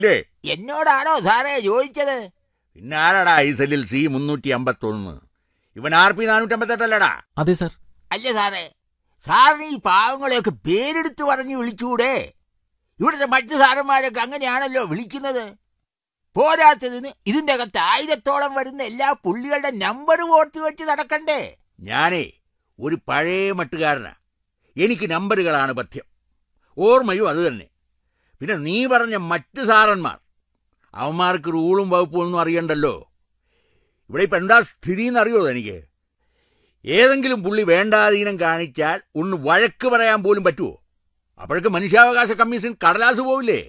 ഇല്ലേ എന്നോടാണോ സാറേ ചോദിച്ചത് പിന്നെ ആരാടാ ഈ സെല്ലിൽ സി മുന്നൂറ്റി അമ്പത്തൊന്ന് ഇവൻ ആർ പി നാനൂറ്റി അമ്പത്തെട്ടല്ലടാ അതെ സാർ അല്ല സാറേ സാറിന് ഈ പാവങ്ങളെയൊക്കെ പേരെടുത്ത് പറഞ്ഞ് വിളിച്ചൂടെ ഇവിടുത്തെ മറ്റു സാറന്മാരൊക്കെ അങ്ങനെയാണല്ലോ വിളിക്കുന്നത് പോരാത്തതിന് ഇതിന്റെ അകത്ത് ആയിരത്തോളം വരുന്ന എല്ലാ പുള്ളികളുടെ നമ്പർ ഓർത്ത് വെച്ച് നടക്കണ്ടേ ഞാനേ ഒരു പഴയ മട്ടുകാരനാ എനിക്ക് നമ്പറുകളാണ് പഥ്യം ഓർമ്മയും അത് തന്നെ പിന്നെ നീ പറഞ്ഞ മറ്റ് സാറന്മാർ അവന്മാർക്ക് റൂളും വകുപ്പും ഒന്നും അറിയണ്ടല്ലോ ഇവിടെ ഇപ്പം എന്താ സ്ഥിതി എന്നറിയോ എനിക്ക് ഏതെങ്കിലും പുള്ളി വേണ്ടാധീനം കാണിച്ചാൽ ഒന്ന് വഴക്ക് പറയാൻ പോലും പറ്റുമോ അപ്പോഴേക്ക് മനുഷ്യാവകാശ കമ്മീഷൻ കടലാസ് പോവില്ലേ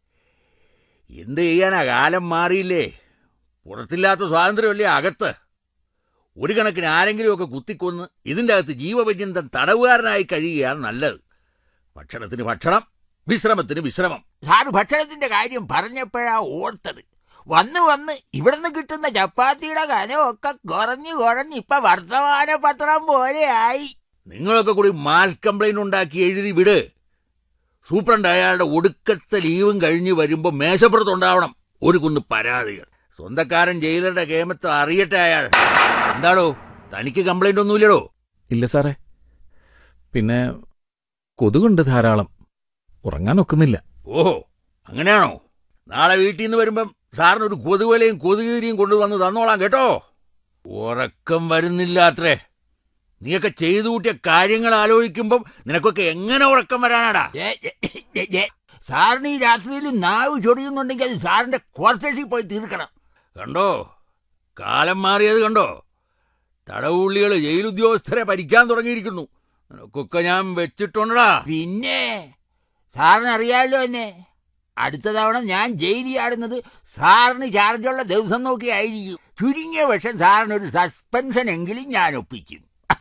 എന്ത് ചെയ്യാനാ കാലം മാറിയില്ലേ പുറത്തില്ലാത്ത സ്വാതന്ത്ര്യമല്ലേ അകത്ത് ഒരു കണക്കിന് ആരെങ്കിലുമൊക്കെ കുത്തിക്കൊന്ന് ഇതിൻ്റെ അകത്ത് ജീവപര്യന്തം തടവുകാരനായി കഴിയുകയാണ് നല്ലത് ഭക്ഷണത്തിന് ഭക്ഷണം വിശ്രമത്തിന് വിശ്രമം സാറ് ഭക്ഷണത്തിന്റെ കാര്യം പറഞ്ഞപ്പോഴാ ഓർത്തത് വന്ന് വന്ന് ഇവിടുന്ന് കിട്ടുന്ന ചപ്പാത്തിയുടെ കനമൊക്കെ കുറഞ്ഞു കുറഞ്ഞ് ഇപ്പൊ വർത്തമാന പത്രം പോലെയായി നിങ്ങളൊക്കെ കൂടി മാസ് കംപ്ലൈന്റ് ഉണ്ടാക്കി എഴുതി വിട് സൂപ്രണ്ട് അയാളുടെ ഒടുക്കത്തെ ലീവും കഴിഞ്ഞ് വരുമ്പോൾ മേശപ്പുറത്തുണ്ടാവണം ഒരു കുന്ന് പരാതികൾ സ്വന്തക്കാരൻ ജയിലറുടെ കേമത്ത് അറിയട്ടെ അയാൾ എന്താടോ തനിക്ക് കംപ്ലൈന്റ് ഒന്നുമില്ലടോ ഇല്ല സാറേ പിന്നെ കൊതുകുണ്ട് ധാരാളം ഉറങ്ങാൻ ഒക്കുന്നില്ല ഓഹോ അങ്ങനെയാണോ നാളെ വീട്ടിൽ നിന്ന് വരുമ്പം സാറിന് ഒരു കൊതുവലയും കൊതുകീരിയും കൊണ്ടുവന്ന് തന്നോളാം കേട്ടോ ഉറക്കം വരുന്നില്ല അത്രേ നീയൊക്കെ ചെയ്തു കൂട്ടിയ കാര്യങ്ങൾ ആലോചിക്കുമ്പം നിനക്കൊക്കെ എങ്ങനെ ഉറക്കം വരാനാടാ ഏ, ഏ, ഏ, ഏ, സാറിന് ഈ രാത്രിയിൽ നാവ് ചൊടിയുന്നുണ്ടെങ്കിൽ അത് സാറിന്റെ ക്വാർട്ടേഴ്സിൽ പോയി തീർക്കണം കണ്ടോ കാലം മാറിയത് കണ്ടോ തടവുള്ളികൾ ജയിലുദ്യോഗസ്ഥരെ ഭരിക്കാൻ തുടങ്ങിയിരിക്കുന്നു നിനക്കൊക്കെ ഞാൻ വെച്ചിട്ടുണ്ടടാ പിന്നെ സാറിന് അറിയാമല്ലോ എന്നെ അടുത്ത തവണ ഞാൻ ജയിലിൽ ആടുന്നത് സാറിന് ചാർജുള്ള ദിവസം നോക്കി ആയിരിക്കും ചുരുങ്ങിയ പക്ഷം സാറിനൊരു സസ്പെൻഷൻ എങ്കിലും ഞാൻ ഒപ്പിക്കും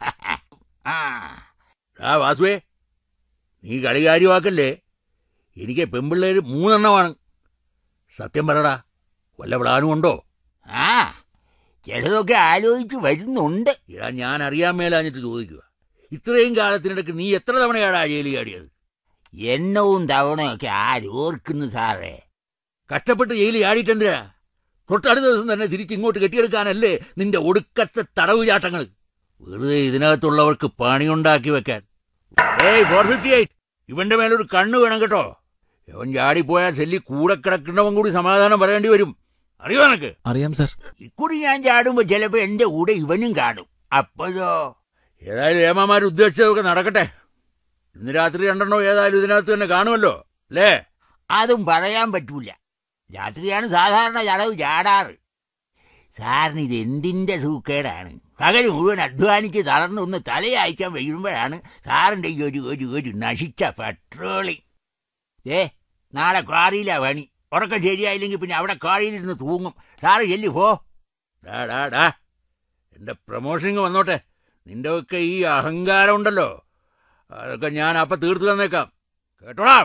ആ ആ വാസുവേ നീ കളി കാര്യമാക്കല്ലേ എനിക്ക് പെമ്പിള്ളേര് മൂന്നെണ്ണമാണ് സത്യം പറടാ വല്ല പ്ലാനും ഉണ്ടോ ആ ചിലതൊക്കെ ആലോചിച്ച് വരുന്നുണ്ട് ഇടാ ഞാൻ അറിയാൻ മേലാഞ്ഞിട്ട് ചോദിക്കുക ഇത്രയും കാലത്തിനിടയ്ക്ക് നീ എത്ര തവണയാടാ ജയിലിൽ ചാടിയത് എണ്ണവും തവണയൊക്കെ ആരോർക്കുന്നു സാറേ കഷ്ടപ്പെട്ട് ജയിലിൽ ചാടിയിട്ടെന്തിനാ തൊട്ടടുത്ത ദിവസം തന്നെ തിരിച്ച് ഇങ്ങോട്ട് കെട്ടിയെടുക്കാനല്ലേ നിന്റെ ഒടുക്കത്തെ തടവ് ചാട്ടങ്ങൾ വെറുതെ ഇതിനകത്തുള്ളവർക്ക് പണിയുണ്ടാക്കി വെക്കാൻ ഏയ് ഫോർ ഫിഫ്റ്റി എയ്റ്റ് ഇവന്റെ മേലൊരു കണ്ണ് വേണം കേട്ടോ ഇവൻ ചാടിപ്പോയാൽ ചെല്ലി കൂടെ കിടക്കുന്നവൻ കൂടി സമാധാനം പറയേണ്ടി വരും അറിയോ നിനക്ക് അറിയാം സാർ ഇക്കുറി ഞാൻ ചാടുമ്പോ ചിലപ്പോ എന്റെ കൂടെ ഇവനും കാണും അപ്പോഴോ ഏതായാലും ഏമാമാർ ഉദ്ദേശിച്ചതൊക്കെ നടക്കട്ടെ ഇന്ന് രാത്രി രണ്ടെണ്ണോ ഏതായാലും ഇതിനകത്ത് തന്നെ കാണുമല്ലോ അല്ലേ അതും പറയാൻ പറ്റൂല രാത്രിയാണ് സാധാരണ ചടവ് ചാടാറ് സാറിന് ഇത് എന്തിന്റെ സൂക്കേടാണ് പകൽ മുഴുവൻ അധ്വാനിച്ച് തളർന്ന് ഒന്ന് തലയായിക്കാൻ വീഴുമ്പോഴാണ് സാറിന്റെ ഈ ഒരു ഒരു ഒരു നശിച്ച പെട്രോളിങ് ഏ നാളെ കാറിയിലാ പണി ഉറക്കം ശരിയായില്ലെങ്കിൽ പിന്നെ അവിടെ കാറിയിലിരുന്ന് തൂങ്ങും സാറ് ചെല്ലു പോ ഡാ ഡാ ഡാ എന്റെ പ്രമോഷനിങ് വന്നോട്ടെ നിന്റെ ഒക്കെ ഈ അഹങ്കാരം ഉണ്ടല്ലോ അതൊക്കെ ഞാൻ അപ്പൊ തീർത്തു തന്നേക്കാം കേട്ടോടാ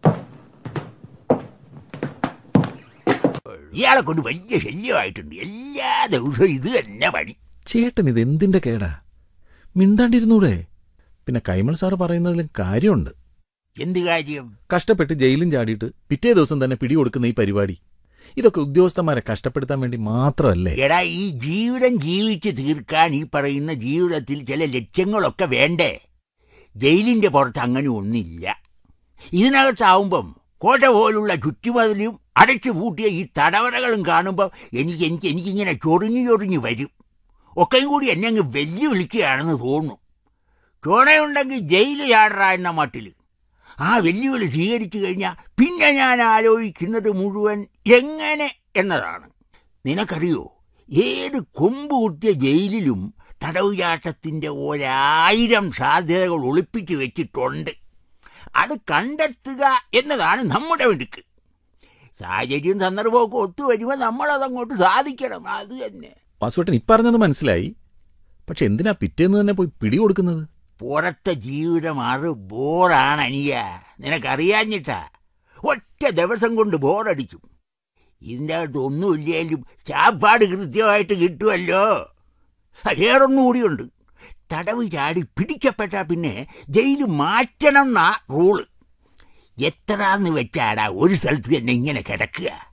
ഇയാളെ കൊണ്ട് വലിയ ശല്യമായിട്ടുണ്ട് എല്ലാ ദിവസവും ഇത് തന്നെ പണി ചേട്ടൻ ഇത് എന്തിന്റെ കേടാ മിണ്ടാണ്ടിരുന്നൂടെ പിന്നെ കൈമൾ സാറ് പറയുന്നതിലും കാര്യമുണ്ട് എന്ത് കാര്യം കഷ്ടപ്പെട്ട് ജയിലും ചാടിയിട്ട് പിറ്റേ ദിവസം തന്നെ പിടികൊടുക്കുന്ന ഈ പരിപാടി ഇതൊക്കെ ഉദ്യോഗസ്ഥന്മാരെ കഷ്ടപ്പെടുത്താൻ വേണ്ടി മാത്രമല്ലേ എടാ ഈ ജീവിതം ജീവിച്ച് തീർക്കാൻ ഈ പറയുന്ന ജീവിതത്തിൽ ചില ലക്ഷ്യങ്ങളൊക്കെ വേണ്ടേ ജയിലിന്റെ പുറത്ത് അങ്ങനെ ഒന്നില്ല ഇതിനകത്താവുമ്പം കോട്ട പോലുള്ള ചുറ്റുമതിലും അടച്ചു പൂട്ടിയ ഈ തടവറകളും കാണുമ്പോൾ എനിക്ക് എനിക്ക് എനിക്കിങ്ങനെ ചൊറിഞ്ഞു ചൊറിഞ്ഞു വരും ഒക്കെയും കൂടി എന്നെ അങ്ങ് വെല്ലുവിളിക്കുകയാണെന്ന് തോന്നുന്നു ചുണയുണ്ടെങ്കിൽ ജയില് ചാടറ എന്ന മട്ടിൽ ആ വെല്ലുവിളി സ്വീകരിച്ചു കഴിഞ്ഞാൽ പിന്നെ ഞാൻ ആലോചിക്കുന്നത് മുഴുവൻ എങ്ങനെ എന്നതാണ് നിനക്കറിയോ ഏത് കൊമ്പ് കുത്തിയ ജയിലിലും തടവുചാട്ടത്തിന്റെ ഒരായിരം സാധ്യതകൾ ഒളിപ്പിച്ചു വെച്ചിട്ടുണ്ട് അത് കണ്ടെത്തുക എന്നതാണ് നമ്മുടെ മിടുക്ക് സാഹചര്യം സന്ദർഭമൊക്കെ ഒത്തുവരുമ്പോൾ നമ്മളതങ്ങോട്ട് സാധിക്കണം അത് തന്നെ വാസുവേട്ടൻ ഇപ്പറഞ്ഞത് മനസ്സിലായി പക്ഷെ എന്തിനാ പിറ്റേന്ന് തന്നെ പോയി പിടികൊടുക്കുന്നത് പുറത്തെ ജീവിതം അത് ബോറാണ് അനിയ നിനക്കറിയാഞ്ഞിട്ടാ ഒറ്റ ദിവസം കൊണ്ട് ബോറടിക്കും ഇതിൻ്റെ അകത്ത് ഒന്നുമില്ലേലും ചാപ്പാട് കൃത്യമായിട്ട് കിട്ടുമല്ലോ വേറൊന്നും കൂടിയുണ്ട് തടവ് ചാടി പിടിക്കപ്പെട്ടാ പിന്നെ ജയിൽ മാറ്റണം എന്നാ റൂള് എത്രാന്ന് വെച്ചാടാ ഒരു സ്ഥലത്ത് തന്നെ ഇങ്ങനെ കിടക്കുക